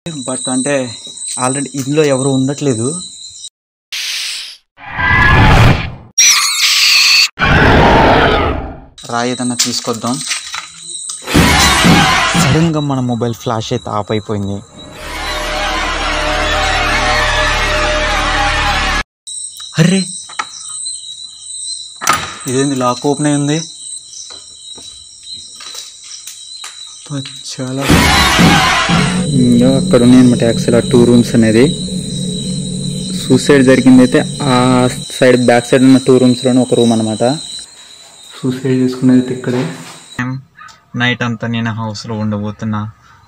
But అంటే already ఇందులో ఎవరు ఉండట్లేదు రాయి ఏదన్నా తీసుకొద్దాం సడన్గా మన మొబైల్ ఫ్లాష్ అయితే ఆఫ్ అయిపోయింది అర్రే ఇదేంది లాక్ ఓపెన్ అయి ఉంది చాలా ఇంకా అక్కడ ఉన్నాయి అనమాట యాక్చువల్ ఆ టూ రూమ్స్ అనేది సూసైడ్ జరిగింది అయితే ఆ సైడ్ బ్యాక్ సైడ్ ఉన్న టూ రూమ్స్లోనే ఒక రూమ్ అనమాట సూసైడ్ చేసుకునేది అయితే ఇక్కడే నైట్ అంతా నేను హౌస్లో ఉండబోతున్నా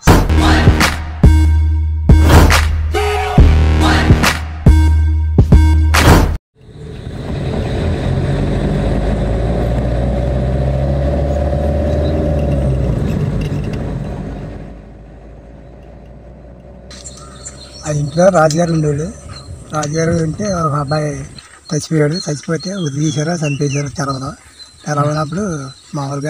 ఆ ఇంట్లో రాజుగారు ఉండేవాడు రాజుగారు ఉంటే ఒక అబ్బాయి చచ్చిపోయాడు చచ్చిపోతే ఉరి తీశారు చంపేశారు తెరవలో తెరవనప్పుడు మామూలుగా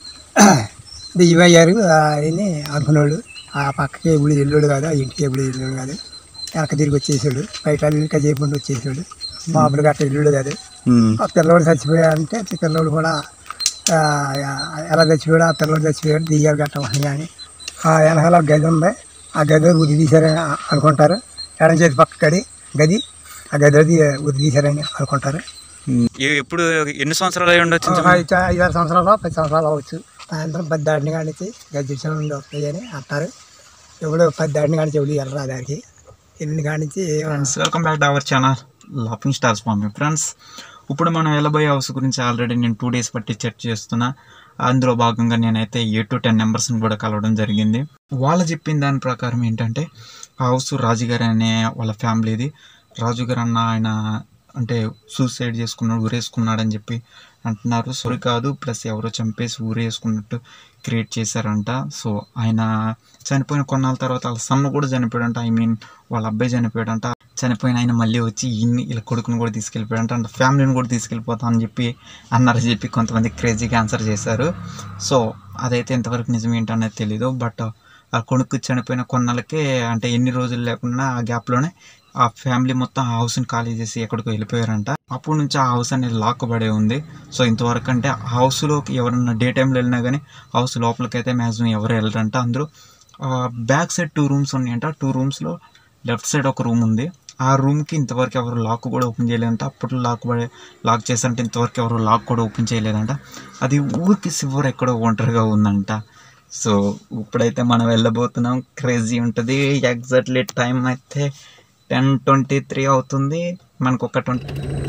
దియ్యమయ్యారు అని అనుకున్నాడు ఆ పక్కకి ఎప్పుడు వెళ్ళాడు కాదు ఆ ఇంటికి ఎప్పుడు వెళ్ళాడు కాదు వెనక తిరిగి వచ్చేసాడు బయట ఇంకా చేయకుండా వచ్చేసాడు మామూలుగా అట్లా వెళ్ళాడు కాదు ఆ పిల్లవాడు చచ్చిపోయాడంటే ఆ పిల్లవాడు కూడా ఆ, ఎలా చచ్చిపోయాడు ఆ పిల్లవాడు చచ్చిపోయాడు దియ్యారు గట్ట కానీ ఆ వెనకాల ఒక గది ఉంది ఆ గది ఉరి తీశారని అనుకుంటారు ఎడం చేతి పక్క గది గది ఆ గది ఉరి తీశారని అనుకుంటారు ఎప్పుడు ఎన్ని సంవత్సరాలు అయి ఉండొచ్చు ఒక ఐదు ఐదారు సంవత్సరాలు పది సంవత్సరాలు అవ్వచ్చు సాయంత్రం పది దాటిని కానిచ్చి గది నుండి వస్తాయి అని అంటారు ఎప్పుడు పది దాటిని కానిచ్చి ఎవరు వెళ్ళరా దానికి ఎన్ని కానిచ్చి friends welcome back to our channel laughing stars mummy friends ఇప్పుడు మనం వెళ్ళబోయే హౌస్ గురించి ఆల్రెడీ నేను టూ డేస్ బట్టి చర్చ చేస్తున్నా అందులో భాగంగా నేనైతే ఎయిట్ టు టెన్ మెంబర్స్ని కూడా కలవడం జరిగింది వాళ్ళు చెప్పిన దాని ప్రకారం ఏంటంటే ఆ హౌస్ రాజుగారు అనే వాళ్ళ ఫ్యామిలీది రాజుగారు అన్న ఆయన అంటే సూసైడ్ చేసుకున్నాడు ఊరేసుకున్నాడు అని చెప్పి అంటున్నారు సొరి కాదు ప్లస్ ఎవరో చంపేసి ఊరేసుకున్నట్టు క్రియేట్ చేశారంట సో ఆయన చనిపోయిన కొన్నాళ్ళ తర్వాత వాళ్ళ సన్న కూడా చనిపోయాడంట ఐ మీన్ వాళ్ళ అబ్బాయి చనిపోయాడంట చనిపోయిన ఆయన మళ్ళీ వచ్చి ఇన్ని ఇలా కొడుకుని కూడా తీసుకెళ్ళిపోయాడంట అంటే ఫ్యామిలీని కూడా తీసుకెళ్ళిపోతా అని చెప్పి అన్నారని చెప్పి కొంతమంది క్రేజీగా ఆన్సర్ చేశారు సో అదైతే ఎంతవరకు నిజం ఏంటనేది తెలీదు బట్ ఆ కొడుకు చనిపోయిన కొన్నాళ్ళకే అంటే ఎన్ని రోజులు లేకుండా ఆ గ్యాప్లోనే ఆ ఫ్యామిలీ మొత్తం ఆ హౌస్ని ఖాళీ చేసి ఎక్కడికో వెళ్ళిపోయారంట అప్పటి నుంచి ఆ హౌస్ అనేది లాక్ పడే ఉంది సో ఇంతవరకు అంటే ఆ హౌస్లోకి ఎవరన్నా డే టైంలో వెళ్ళినా కానీ హౌస్ లోపలికి అయితే మ్యాక్సిమం ఎవరు వెళ్ళరంట అందరూ బ్యాక్ సైడ్ టూ రూమ్స్ ఉన్నాయంట టూ రూమ్స్లో లెఫ్ట్ సైడ్ ఒక రూమ్ ఉంది ఆ రూమ్కి ఇంతవరకు ఎవరు లాక్ కూడా ఓపెన్ చేయలేదంట అప్పట్లో లాక్ పడే లాక్ చేశారంటే ఇంతవరకు ఎవరు లాక్ కూడా ఓపెన్ చేయలేదంట అది ఊరికి సివర్ ఎక్కడో ఒంటరిగా ఉందంట సో ఇప్పుడైతే మనం వెళ్ళబోతున్నాం క్రేజీ ఉంటుంది ఎగ్జాక్ట్లీ టైం అయితే టెన్ ట్వంటీ త్రీ అవుతుంది మనకు ఒక ట్వంటీ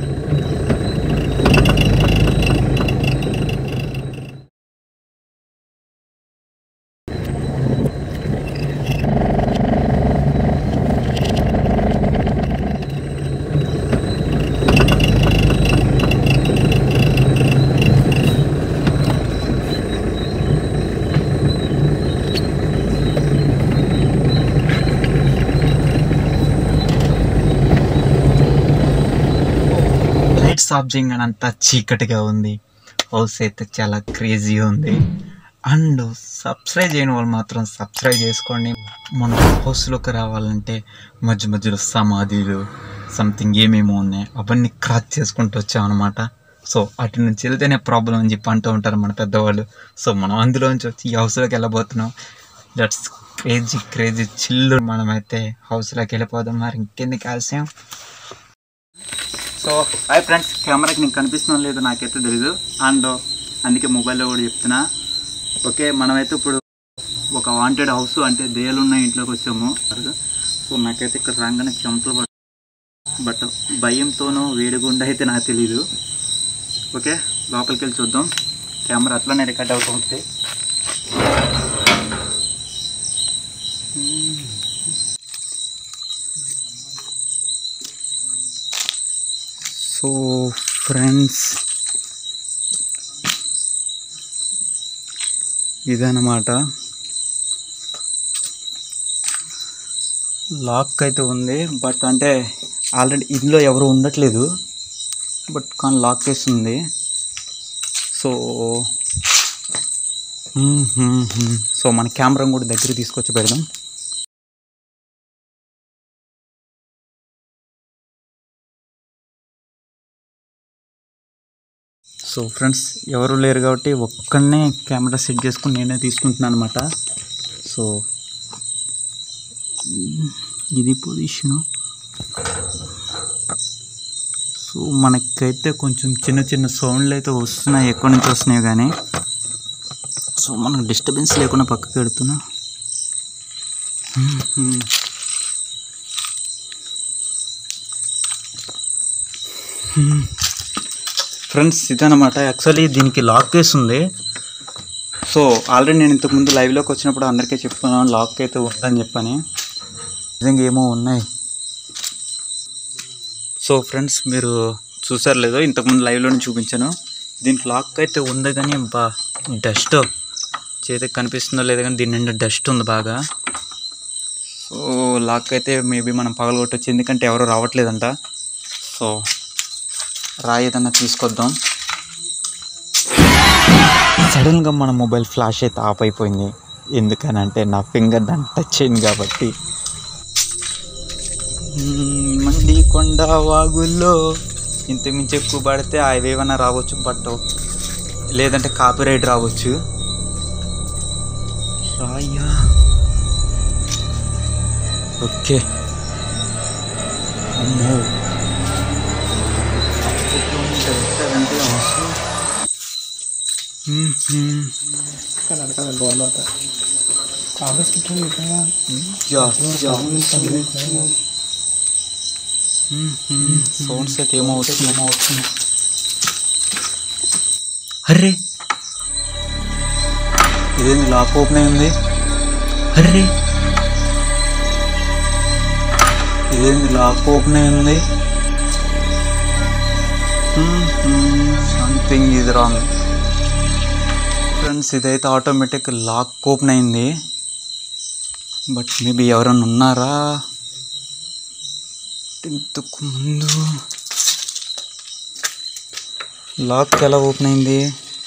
లైట్స్ ఆఫ్ చేయగానే అంతా చీకటిగా ఉంది హౌస్ అయితే చాలా క్రేజీ ఉంది అండ్ సబ్స్క్రైబ్ చేయని వాళ్ళు మాత్రం సబ్స్క్రైబ్ చేసుకోండి మన హౌస్లోకి రావాలంటే మధ్య మధ్యలో సమాధులు సంథింగ్ ఏమేమో ఉన్నాయి అవన్నీ క్రాచ్ చేసుకుంటూ వచ్చామన్నమాట సో అటు నుంచి వెళ్తేనే ప్రాబ్లం అని చెప్పి అంటూ ఉంటారు మన పెద్దవాళ్ళు సో మనం అందులోంచి వచ్చి ఈ హౌస్లోకి వెళ్ళబోతున్నాం దట్స్ క్రేజీ క్రేజీ చిల్లు మనమైతే హౌస్లోకి వెళ్ళిపోదాం మరి ఇంకెందుకు ఆలస్యం సో హాయ్ ఫ్రెండ్స్ కెమెరాకి నీకు కనిపిస్తుందో లేదో నాకైతే తెలీదు అండ్ అందుకే మొబైల్లో కూడా చెప్తున్నా ఓకే మనమైతే ఇప్పుడు ఒక వాంటెడ్ హౌస్ అంటే దయ్యాలు ఉన్న ఇంట్లోకి వచ్చాము సో నాకైతే ఇక్కడ రాగానే చెమటలు పడ బట్ భయంతోనో వేడిగుండా అయితే నాకు తెలీదు ఓకే లోపలికి వెళ్ళి చూద్దాం కెమెరా అట్లనే రికార్డ్ అవుతుంది సో ఫ్రెండ్స్ ఇదన్నమాట లాక్ అయితే ఉంది బట్ అంటే ఆల్రెడీ ఇందులో ఎవరు ఉండట్లేదు బట్ కానీ లాక్ చేసి ఉంది సో సో మన కెమెరా కూడా దగ్గర తీసుకొచ్చి పెడదాం సో ఫ్రెండ్స్ ఎవరు లేరు కాబట్టి ఒక్కడనే కెమెరా సెట్ చేసుకుని నేనే తీసుకుంటున్నాను అనమాట సో ఇది పొజిషను సో మనకైతే కొంచెం చిన్న చిన్న సౌండ్లు అయితే వస్తున్నాయి ఎక్కడి నుంచి వస్తున్నాయి కానీ సో మనకు డిస్టర్బెన్స్ లేకుండా పక్కకి పెడుతున్నా ఫ్రెండ్స్ ఇదనమాట యాక్చువల్లీ దీనికి లాక్ కేస్ ఉంది సో ఆల్రెడీ నేను ఇంతకుముందు లైవ్లోకి వచ్చినప్పుడు అందరికీ చెప్తున్నాను లాక్ అయితే ఉందని చెప్పని నిజంగా ఏమో ఉన్నాయి సో ఫ్రెండ్స్ మీరు చూసారు లేదో ఇంతకుముందు లైవ్లోనే చూపించాను దీనికి లాక్ అయితే ఉంది కానీ బా డస్ట్ చేతికి కనిపిస్తుందో లేదో కానీ దీని నిండా డస్ట్ ఉంది బాగా సో లాక్ అయితే మేబీ మనం పగలగొట్టచ్చు ఎందుకంటే ఎవరు రావట్లేదంట సో రాయి ఏదన్నా తీసుకొద్దాం సడన్గా మన మొబైల్ ఫ్లాష్ అయితే ఆఫ్ అయిపోయింది ఎందుకనంటే నా ఫింగర్ దాన్ని టచ్ అయింది కాబట్టి మ్మ్, మండి కొండ వాగుల్లో ఇంతకుమించి ఎక్కువ పడితే అవి ఏమైనా రావచ్చు బట్ లేదంటే కాపీరైట్ రావచ్చు రాయ్యా ఓకే అమ్మో అప్పట్లో ఉంటే ఎట్టాగంటే అవసరం. Hmm, hmm. Yeah, yeah. Sounds అయితే ఏమో వచ్చింది ఏమో వచ్చింది అర్రే ఇదేంది లాక్ ఓపెన్ అయింది అర్రే ఇదేంది లాక్ ఓపెన్ అయింది సంథింగ్ ఇది రాంగ్ ఫ్రెండ్స్ ఇదైతే ఆటోమేటిక్ లాక్ ఓపెన్ అయింది బట్ మేబీ ఎవరైనా ఉన్నారా ఇంతకు ముందు లాక్ ఎలా ఓపెన్ అయింది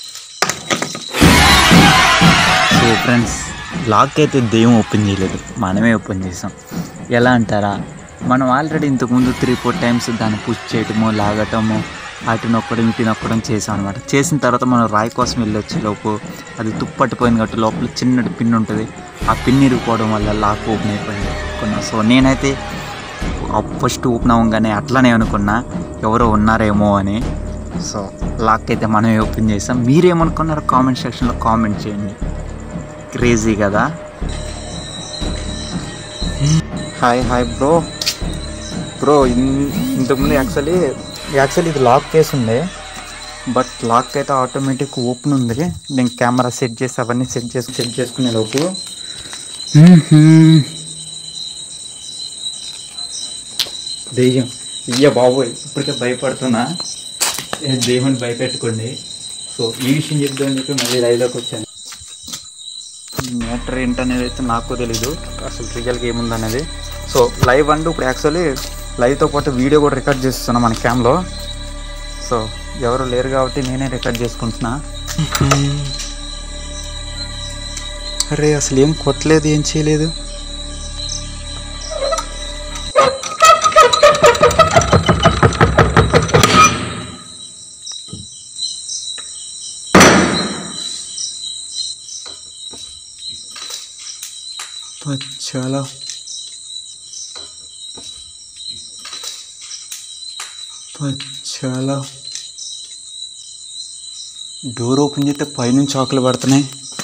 సో ఫ్రెండ్స్ లాక్ అయితే దెయ్యం ఓపెన్ చేయలేదు మనమే ఓపెన్ చేసాం ఎలా అంటారా మనం ఆల్రెడీ ఇంతకుముందు త్రీ ఫోర్ టైమ్స్ దాన్ని పుష్ చేయటము లాగటము అటు నొక్కడం ఇటు నొక్కడం చేసాం అనమాట చేసిన తర్వాత మనం రాయి కోసం వెళ్ళొచ్చే లోపు అది తుప్పట్టిపోయింది కాబట్టి లోపల చిన్నటి పిన్ ఉంటుంది ఆ పిన్ ఇరిగిపోవడం వల్ల లాక్ ఓపెన్ అయిపోయింది అనుకున్నా సో నేనైతే ఫస్ట్ ఓపెన్ అవ్వగానే అట్లానే అనుకున్నా ఎవరో ఉన్నారేమో అని సో లాక్ అయితే మనమే ఓపెన్ చేసాం మీరేమనుకున్నారో కామెంట్ సెక్షన్లో కామెంట్ చేయండి క్రేజీ కదా హాయ్ హాయ్ బ్రో బ్రో ఇంతకుముందు యాక్చువల్లీ యాక్చువల్లీ ఇది లాక్ కేసు ఉంది బట్ లాక్ అయితే ఆటోమేటిక్ ఓపెన్ ఉంది నేను కెమెరా సెట్ చేసి అవన్నీ సెట్ చేసి సెట్ చేసుకునే లోపు దెయ్యం ఇయ్య బాబోయ్ ఇప్పటికే భయపడుతున్నా ఏ దెయ్యాన్ని భయపెట్టుకోండి సో ఈ విషయం చెప్దామని చెప్పి మళ్ళీ లైవ్లోకి వచ్చాను మ్యాటర్ ఏంటనేది అయితే నాకు తెలీదు అసలు రియల్గా ఏముందనేది సో లైవ్ అంటూ ఇప్పుడు యాక్చువల్లీ లైవ్తో పాటు వీడియో కూడా రికార్డ్ చేస్తున్నా మన క్యామ్లో సో ఎవరు లేరు కాబట్టి నేనే రికార్డ్ చేసుకుంటున్నా అరే అసలు ఏం కొట్టలేదు ఏం చేయలేదు చాలా చాలా డోర్ ఓపెన్ చేస్తే పైనుంచి ఆకులు పడుతున్నాయి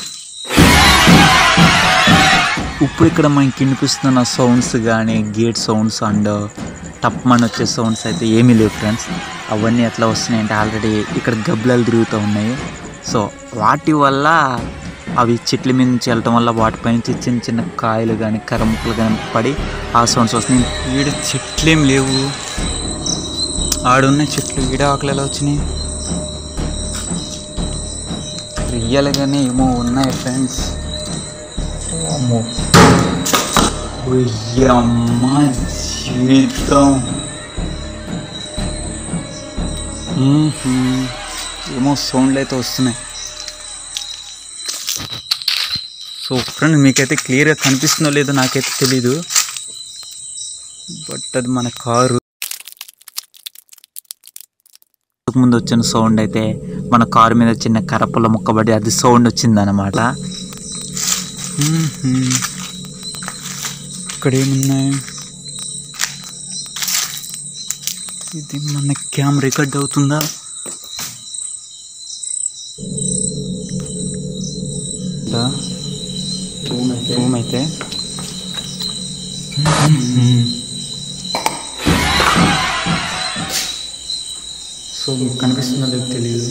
ఇప్పుడు ఇక్కడ మనకి వినిపిస్తున్న సౌండ్స్ కానీ గేట్ సౌండ్స్ అండ్ టప్మన్ వచ్చే సౌండ్స్ అయితే ఏమీ లేవు ఫ్రెండ్స్ అవన్నీ ఎట్లా వస్తున్నాయి అంటే ఆల్రెడీ ఇక్కడ గబ్బలాలు తిరుగుతూ ఉన్నాయి సో వాటి వల్ల అవి చెట్ల మీద నుంచి వెళ్ళటం వల్ల వాటిపై నుంచి చిన్న చిన్న కాయలు కానీ కర్రముక్కలు కానీ పడి ఆ సౌండ్స్ వస్తున్నాయి ఈడ చెట్లు ఏం లేవు ఆడున్న చెట్లు ఈడ ఆకులు ఎలా వచ్చినాయి రియల్గానే ఏమో ఉన్నాయి ఫ్రెండ్స్ అమ్మో అమ్మ జీవితం మ్మ్హ్మ్. ఏమో సౌండ్లు అయితే వస్తున్నాయి సో ఫ్రెండ్ మీకైతే క్లియర్గా కనిపిస్తుందో లేదో నాకైతే తెలీదు బట్ అది మన కారు ఇంతకుముందు వచ్చిన సౌండ్ అయితే మన కారు మీద చిన్న కరపల ముక్కబడి అది సౌండ్ వచ్చిందనమాట ఇక్కడ ఏమున్నాయి ఇది మన క్యామ్ రికార్డ్ అవుతుందా రూమ్ అయితే సో మీకు కనిపిస్తుందో లేదో తెలియదు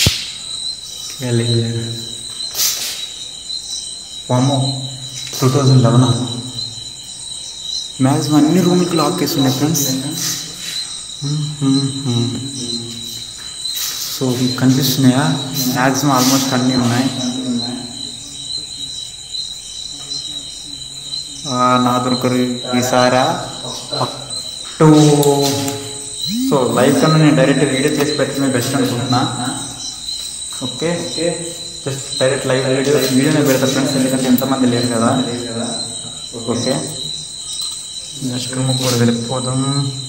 వామో టూ థౌజండ్ లెవెన్ మ్యాక్సిమం అన్ని రూమ్కి లాక్ వేసి ఉన్నాయి ఫ్రెండ్స్ సో మీకు కనిపిస్తున్నాయా మ్యాక్సిమం ఆల్మోస్ట్ అన్నీ ఉన్నాయి ఆ, నా దొరకరు ఈసారా టూ సో లైవ్ కన్నా నేను డైరెక్ట్ వీడియో చేసి పెట్టడమే బెస్ట్ అనుకుంటున్నా okay just direct live video వీడియోనే పెడతా ఫ్రెండ్స్ ఎందుకంటే ఎంతమంది లేరు కదా ఓకే నెక్స్ట్ రూమ్ కూడా వెళ్ళిపోదాం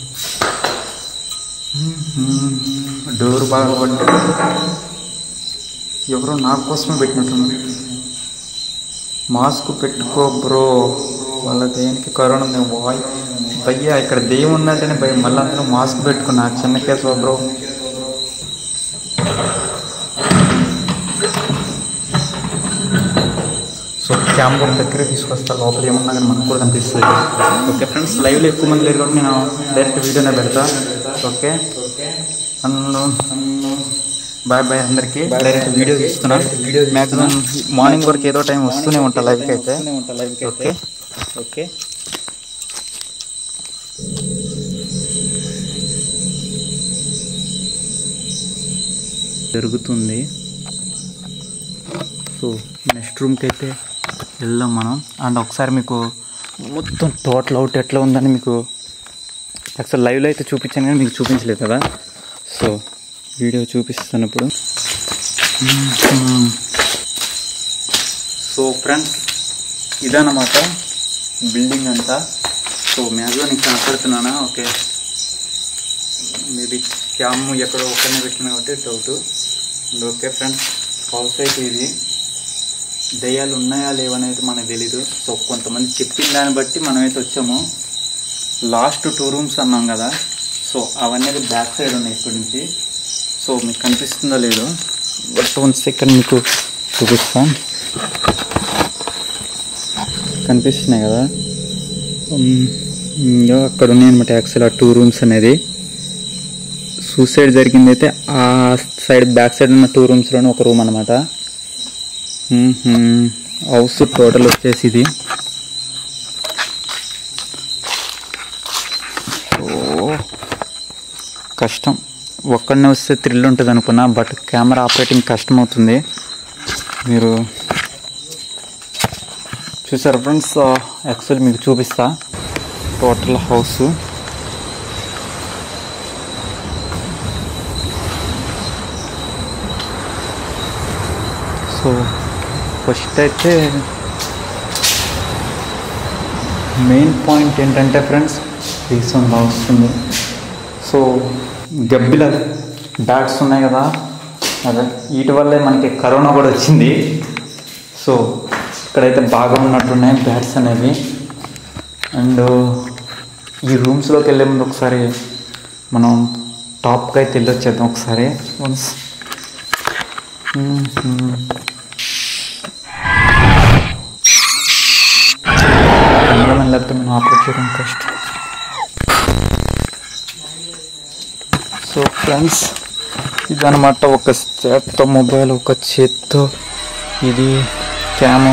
డోర్ బాగా పడ్డ ఎవరో నా కోసమే పెట్టినట్టున్నారు మాస్క్ పెట్టుకో బ్రో వాళ్ళ దేనికి కరోనా ఉంది వాయ్ భయ్యా ఇక్కడ దెయ్యం ఉందంటేనే భయం మళ్ళీ అందులో మాస్క్ పెట్టుకున్నా చిన్న కేసు బ్రో సో కెమెరా దగ్గర తీసుకొస్తా లోపల ఏమన్నా కానీ మనకు కూడా కనిపిస్తుంది ఓకే ఫ్రెండ్స్ లైవ్లో ఎక్కువ మంది లేరు కాబట్టి నేను డైరెక్ట్ వీడియోనే పెడతా ఓకే బాయ్ బాయ్ అందరికి డైరెక్ట్ వీడియో తీస్తున్నా వీడియో మ్యాక్సిమం మార్నింగ్ వరకు ఏదో టైం వస్తూనే ఉంటా లైవ్కి అయితే ఓకే ఓకే జరుగుతుంది సో నెక్స్ట్ రూమ్కి అయితే వెళ్దాం మనం అండ్ ఒకసారి మీకు మొత్తం టోటల్ అవుట్ ఎట్లా ఉందని మీకు అసలు లైవ్లో అయితే చూపించాను కానీ మీకు చూపించలేదు కదా సో వీడియో చూపిస్తాను ఇప్పుడు సో ఫ్రెండ్స్ ఇదన్నమాట బిల్డింగ్ అంతా సో మ్యాక్సిమం నీకు కనపడుతున్నానా ఓకే మేబీ క్యామ్ ఎక్కడో ఒక్కనే పెట్టిన కాబట్టి డౌట్ ఓకే ఫ్రెండ్స్ హౌస్ అయితే ఇది దయ్యాలు ఉన్నాయా లేవనేది మనకు తెలీదు సో కొంతమంది చెప్పిన దాన్ని బట్టి మనమైతే వచ్చాము లాస్ట్ టూ రూమ్స్ అన్నాం కదా సో అవన్నీ బ్యాక్ సైడ్ ఉన్నాయి ఇక్కడి నుంచి సో మీకు కనిపిస్తుందో లేదో బట్ వన్ సెకండ్ మీకు చూపిస్తాను కనిపిస్తున్నాయి కదా ఉమ్, ఇంకో అక్కడ ఉన్నాయి అనమాట యాక్చువల్ ఆ టూ రూమ్స్ అనేది సూసైడ్ జరిగింది అయితే ఆ సైడ్ బ్యాక్ సైడ్ ఉన్న టూ రూమ్స్లోనే ఒక రూమ్ అనమాట హౌస్ టోటల్ వచ్చేసి ఇది ఓ కష్టం ఒక్కడనే వస్తే థ్రిల్ ఉంటుంది అనుకున్నా బట్ కెమెరా ఆపరేటింగ్ కష్టం అవుతుంది మీరు చూసారు ఫ్రెండ్స్ యాక్చువల్ మీకు చూపిస్తా టోటల్ హౌస్ సో ఫస్ట్ అయితే మెయిన్ పాయింట్ ఏంటంటే ఫ్రెండ్స్ రీసౌండ్ బాగా వస్తుంది సో గబ్బిల బ్యాట్స్ ఉన్నాయి కదా అదే వీటి వల్లే మనకి కరోనా కూడా వచ్చింది సో ఇక్కడైతే బాగా ఉన్నట్టున్నాయి బ్యాట్స్ అనేవి అండ్ ఈ రూమ్స్లోకి వెళ్ళే ముందు ఒకసారి మనం టాప్కి అయితే వెళ్ళొచ్చేద్దాం ఒకసారి వన్స్ కెమెరామెన్ లేకపోతే మనం ఆపరేట్ చేయడం కష్టం సో ఫ్రెండ్స్ ఇదనమాట ఒక చేత్తో మొబైల్ ఒక చేత్తో ఇది క్యాము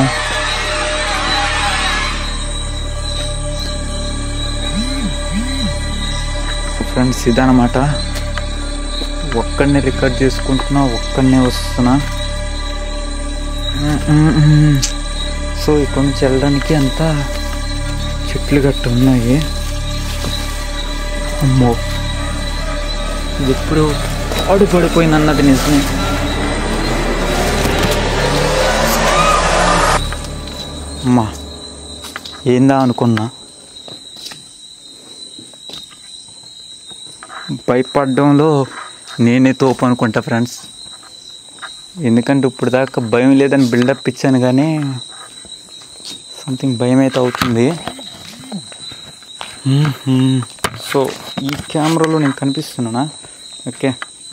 ఫ్రెండ్స్ ఇదనమాట ఒక్కడినే రికార్డ్ చేసుకుంటున్నా ఒక్కడనే వస్తున్నా సో ఇక్కడ నుంచి వెళ్ళడానికి అంతా చెట్లు గట్టు ఉన్నాయి అమ్మో ఇది ఎప్పుడు ఆడు పడిపోయింది అన్నది నిజమే అమ్మా ఏందా అనుకున్నా భయపడడంలో నేనే తోపు అనుకుంటా ఫ్రెండ్స్ ఎందుకంటే ఇప్పుడు దాకా భయం లేదని బిల్డప్ ఇచ్చాను కానీ సంథింగ్ భయం అయితే అవుతుంది సో ఈ కెమెరాలో నేను కనిపిస్తున్నానా ఓకే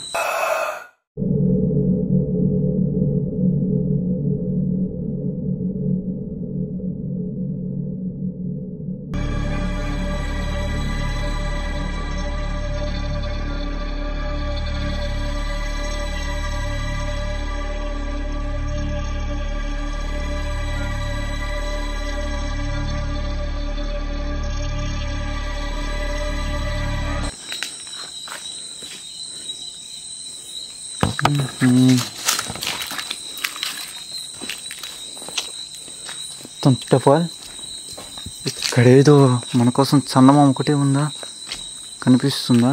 మొత్తం ఆల్ ఇక్కడ ఏదో మన కోసం చందమామ ఒకటే ఉందా కనిపిస్తుందా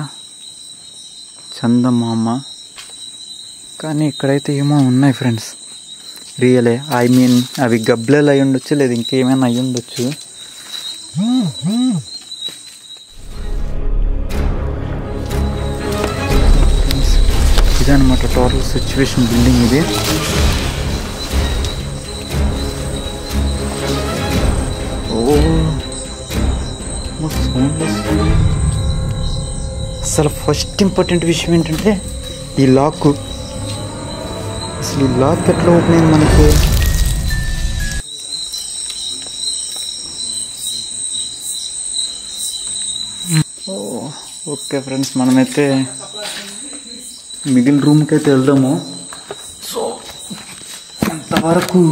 చందమామ కానీ ఇక్కడైతే ఏమో ఉన్నాయి ఫ్రెండ్స్ రియలే ఐ మీన్ అవి గబ్బలలు అయి ఉండొచ్చు లేదా ఇంకేమైనా అయి ఉండొచ్చు ఇదనమాట టోటల్ సిచ్యువేషన్ బిల్డింగ్ ఇది ఓ సౌండ్ వస్తుంది అసలు ఫస్ట్ ఇంపార్టెంట్ విషయం ఏంటంటే ఈ లాక్ అసలు ఈ లాక్ ఎట్లా ఓపెన్ అయింది మనకి ఓ ఓకే ఫ్రెండ్స్ మనమైతే మిగిలిన రూమ్కి అయితే వెళ్దాము సో అంతవరకు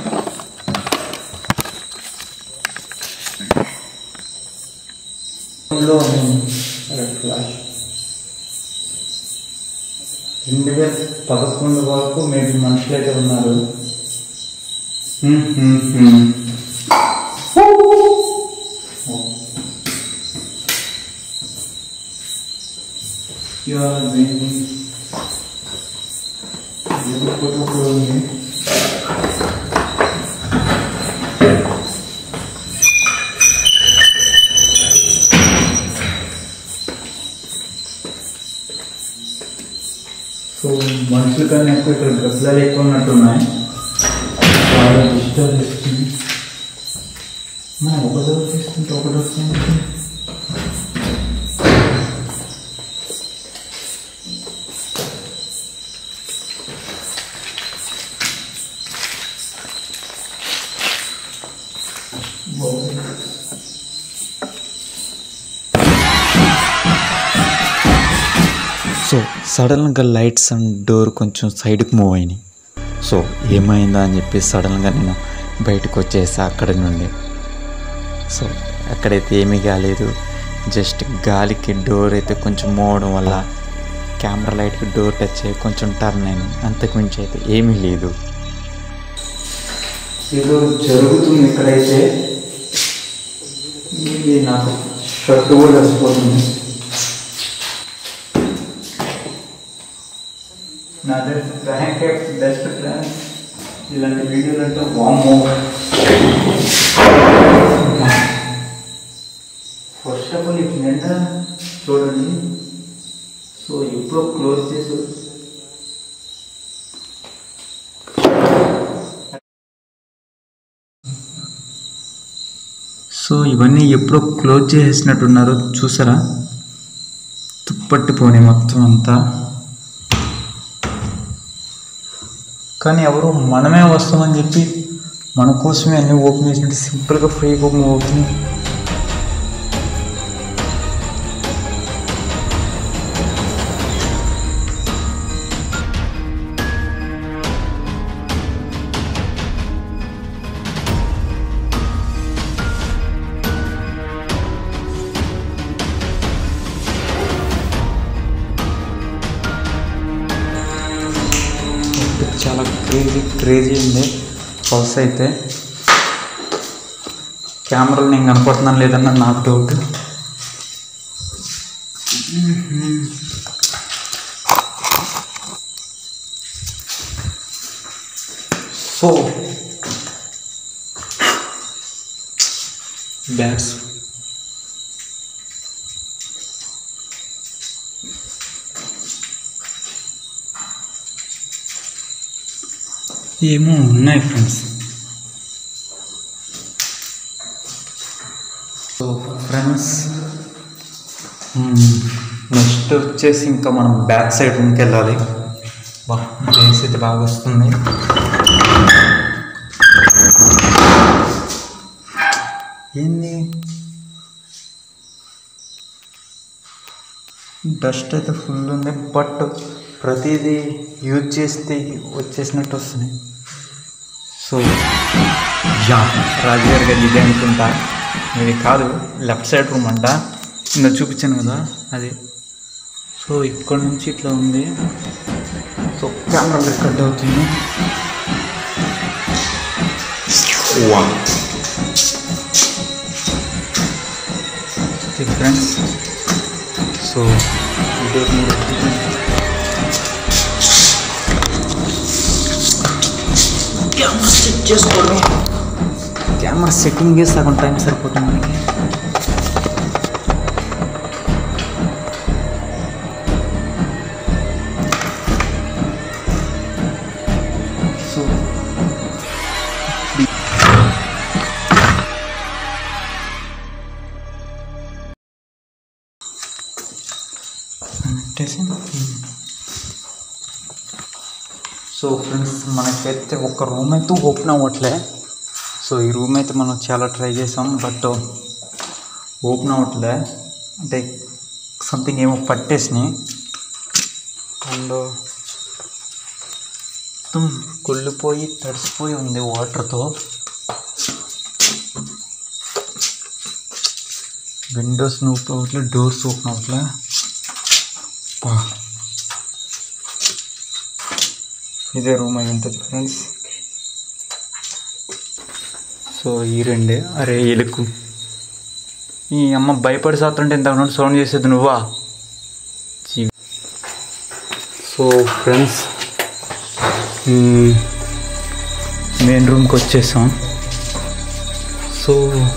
లో ఫ్లాష్ రెండు వేల పదకొండు వరకు మేబీ మనుషులు అయితే ఉన్నారు హ్మ్, హ్మ్, హ్మ్. You are bringing ఏదో ఫోటో కూడా ఉంది సో మనుషుల కన్నా ఎక్కువ ఇక్కడ గబ్బలాలు ఎక్కువ ఉన్నట్టున్నాయి చాలా డిస్టర్బ్ చేస్తుంది మనం ఒక డోర్ తీసుకుంటే ఒక డోర్ తీసుకుంటే సో సడన్గా లైట్స్ అండ్ డోర్ కొంచెం సైడ్కి మూవ్ అయినాయి సో ఏమైందా అని చెప్పి సడన్గా నేను బయటకు వచ్చేసా అక్కడి నుండి సో అక్కడైతే ఏమీ కాలేదు జస్ట్ గాలికి డోర్ అయితే కొంచెం మూవ్ అవడం వల్ల కెమెరా లైట్కి డోర్ టచ్ అయ్యి కొంచెం టర్న్ అయింది అంతకుమించి అయితే ఏమీ లేదు ఏదో జరుగుతుంది ఇక్కడైతే ఇది నాకు షర్ట్ కూడా వచ్చిపోతుంది నా ర్యాంక్ బెస్ట్ ఫ్రెండ్స్ ఇలాంటి వీడియోలు అంటే వామో ఫస్ట్ ఆఫ్ ఆల్ ఇటు నిండా చూడండి సో ఎప్పుడో క్లోజ్ చేసి సో ఇవన్నీ ఎప్పుడో క్లోజ్ చేసేసినట్టున్నారో చూసారా తుప్పట్టిపోని మొత్తం అంతా కానీ ఎవరు మనమే వస్తామని చెప్పి మన కోసమే అన్ని ఓపెన్ చేసినట్టు సింపుల్గా ఫ్రీగా ఓపెన్ అవుతుంది చాలా క్రేజీ క్రేజీ ఉంది హౌస్ అయితే కెమెరాలు నేను కనపడుతున్నాను లేదన్న నాకు డౌట్ సో బ్యాట్స్ ఏమో ఉన్నాయి ఫ్రెండ్స్ సో ఫ్రెండ్స్ నెక్స్ట్ వచ్చేసి ఇంకా మనం బ్యాక్ సైడ్ రూమ్కి వెళ్ళాలి బా బేస్ అయితే బాగా వస్తుంది ఏంది డస్ట్ అయితే ఫుల్ ఉంది బట్ ప్రతిదీ యూజ్ చేస్తే వచ్చేసినట్టు వస్తుంది సో యా రాజుగారి గది ఇదే అనుకుంటా ఇది కాదు లెఫ్ట్ సైడ్ రూమ్ అంట ఇందా చూపించాను కదా అది సో ఇక్కడ నుంచి ఇట్లా ఉంది సో కెమెరా రికార్డ్ అవుతుంది ఫ్రెండ్స్ సో డోర్ మూడు కెమెరా సెట్ చేసుకోండి కెమెరా సెట్టింగ్ సగం టైం సరిపోతుంది మనకి సో పెట్టేసి సో ఫ్రెండ్స్ మనకైతే ఒక రూమ్ అయితే ఓపెన్ అవ్వట్లే సో ఈ రూమ్ అయితే మనం చాలా ట్రై చేసాం బట్ ఓపెన్ అవ్వట్లే అంటే సంథింగ్ ఏమో పట్టేసినాయి అండ్ మొత్తం కుళ్ళిపోయి తడిసిపోయి ఉంది వాటర్తో విండోస్ ఓపెన్ అవ్వట్లే డోర్స్ ఓపెన్ అవ్వట్లే బా ఇదే రూమ్ అయి ఉంటుంది ఫ్రెండ్స్ సో ఈ రెండే అరే ఎలుకు ఈ అమ్మ భయపడి సాత్రంటే ఇంత సౌండ్ చేసేది నువ్వా చీ. సో ఫ్రెండ్స్ మెయిన్ రూమ్కి వచ్చేసాం సో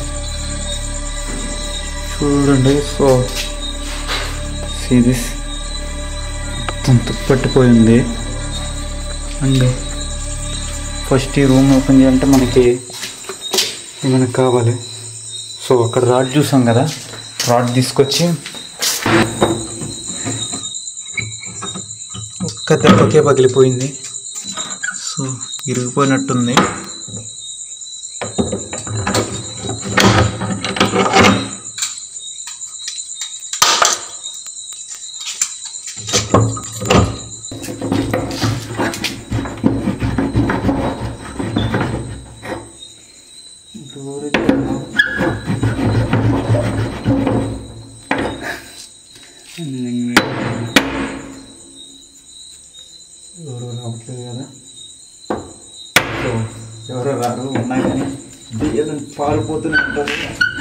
చూడండి సో సీరీస్ మొత్తం తుప్పట్టిపోయింది అండ్ ఫస్ట్ ఈ రూమ్ ఓపెన్ చేయాలంటే మనకి మనకు కావాలి సో అక్కడ రాడ్ చూసాం కదా రాడ్ తీసుకొచ్చి ఒక్క దెబ్బకే పగిలిపోయింది సో ఇరిగిపోయినట్టుంది ఎవరు రావట్లేదు కదా సో ఎవరో రారు ఉన్నాయి కానీ దెయ్యాలను పారిపోతూనే ఉంటారు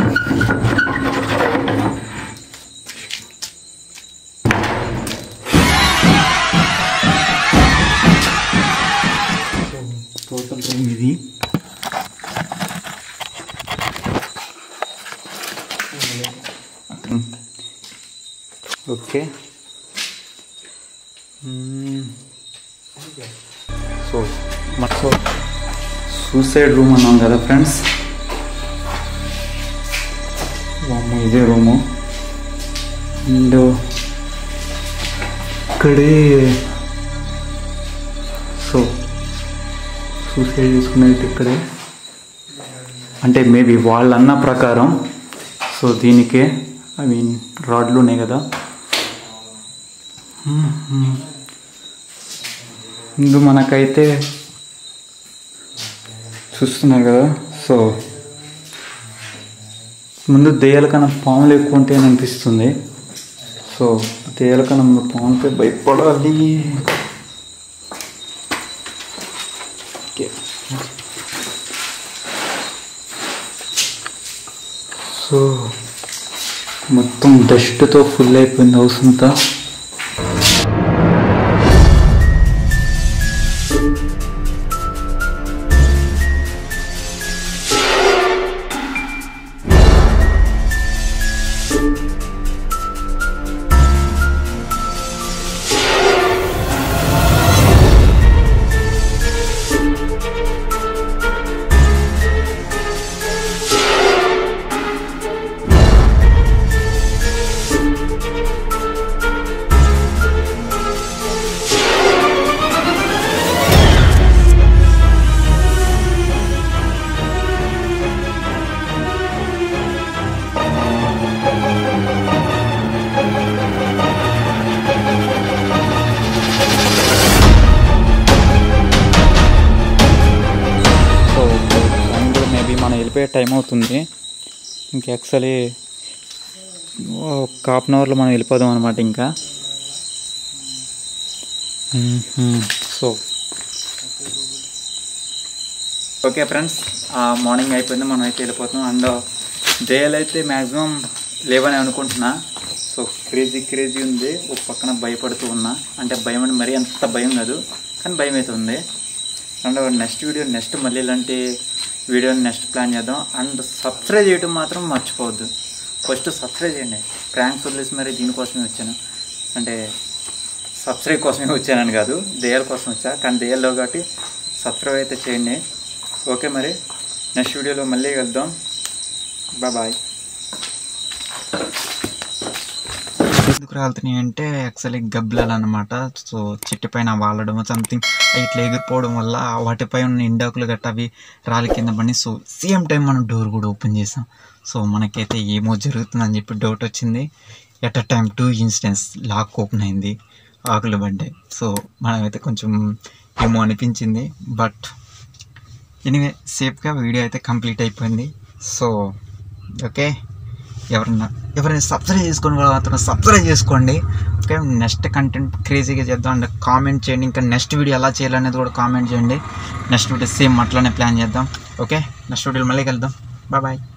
సో టోటల్ రూమ్ ఇది okay so so suicide room అన్నాం కదా ఫ్రెండ్స్ వామ్మో ఇదే రూము అండ్ ఇక్కడే సో సూసైడ్ చేసుకునేది ఇక్కడే అంటే మేబీ వాళ్ళన్న ప్రకారం సో దీనికే ఐ మీన్ రాడ్లు ఉన్నాయి కదా ముందు మనకైతే చూస్తున్నారు కదా సో ముందు దెయ్యాల కన్నా పాములు ఎక్కువ ఉంటాయని అనిపిస్తుంది సో దెయ్యాల కన్నా ముందు పాములపై భయపడాలి ఓకే. సో మొత్తం డస్ట్తో ఫుల్ అయిపోయింది హౌస్ అంతా వెళ్ళిపోయే టైం అవుతుంది ఇంక యాక్చువల్లీ ఒక హాఫ్ అన్ అవర్లో మనం వెళ్ళిపోదాం అనమాట ఇంకా సో ఓకే ఫ్రెండ్స్ మార్నింగ్ అయిపోయింది మనం అయితే వెళ్ళిపోతున్నాం అండ్ దేయాలు అయితే మ్యాక్సిమం లేవని అనుకుంటున్నా సో క్రేజీ క్రేజీ ఉంది ఒక పక్కన భయపడుతూ ఉన్నా అంటే భయం అంటే మరీ అంత భయం కాదు కానీ భయం అయితే ఉంది అండ్ నెక్స్ట్ వీడియో నెక్స్ట్ మళ్ళీ ఇలాంటి వీడియోని నెక్స్ట్ ప్లాన్ చేద్దాం అండ్ సబ్స్క్రైబ్ చేయడం మాత్రం మర్చిపోవద్దు ఫస్ట్ సబ్స్క్రైబ్ చేయండి ప్రాంక్స్ వదిలేసి మరి దీనికోసమే వచ్చాను అంటే సబ్స్క్రైబ్ కోసమే వచ్చానని కాదు దయ్యాల కోసం వచ్చా కానీ దయ్యాల్లో కాబట్టి సబ్స్క్రైబ్ అయితే చేయండి ఓకే మరి నెక్స్ట్ వీడియోలో మళ్ళీ కలుద్దాం బాయ్ ఎందుకు రాలుతున్నాయి అంటే యాక్చువల్లీ గబ్బలాలు అనమాట సో చెట్టు పైన వాలడం సంథింగ్ ఇట్లా ఎగిరిపోవడం వల్ల వాటిపై ఉన్న ఎండాకులు గట్ట అవి రాలి కింద పడి సో సేమ్ టైం మనం డోర్ కూడా ఓపెన్ చేసాం సో మనకైతే ఏమో జరుగుతుందని చెప్పి డౌట్ వచ్చింది at a time two instance lock open అయింది ఆకులు పడ్డాయి సో మనమైతే కొంచెం ఏమో అనిపించింది బట్ ఎనీవే సేఫ్గా వీడియో అయితే కంప్లీట్ అయిపోయింది సో ఓకే ఎవరన్నా ఎవరైనా సబ్స్క్రైబ్ చేసుకొని కూడా మాత్రం సబ్స్క్రైబ్ చేసుకోండి ఓకే నెక్స్ట్ కంటెంట్ క్రేజీగా చేద్దాం అండ్ కామెంట్ చేయండి ఇంకా నెక్స్ట్ వీడియో ఎలా చేయాలనేది కూడా కామెంట్ చేయండి నెక్స్ట్ వీడియో సేమ్ అట్లానే ప్లాన్ చేద్దాం ఓకే నెక్స్ట్ వీడియోలో మళ్ళీ కలుద్దాం బాయ్ బాయ్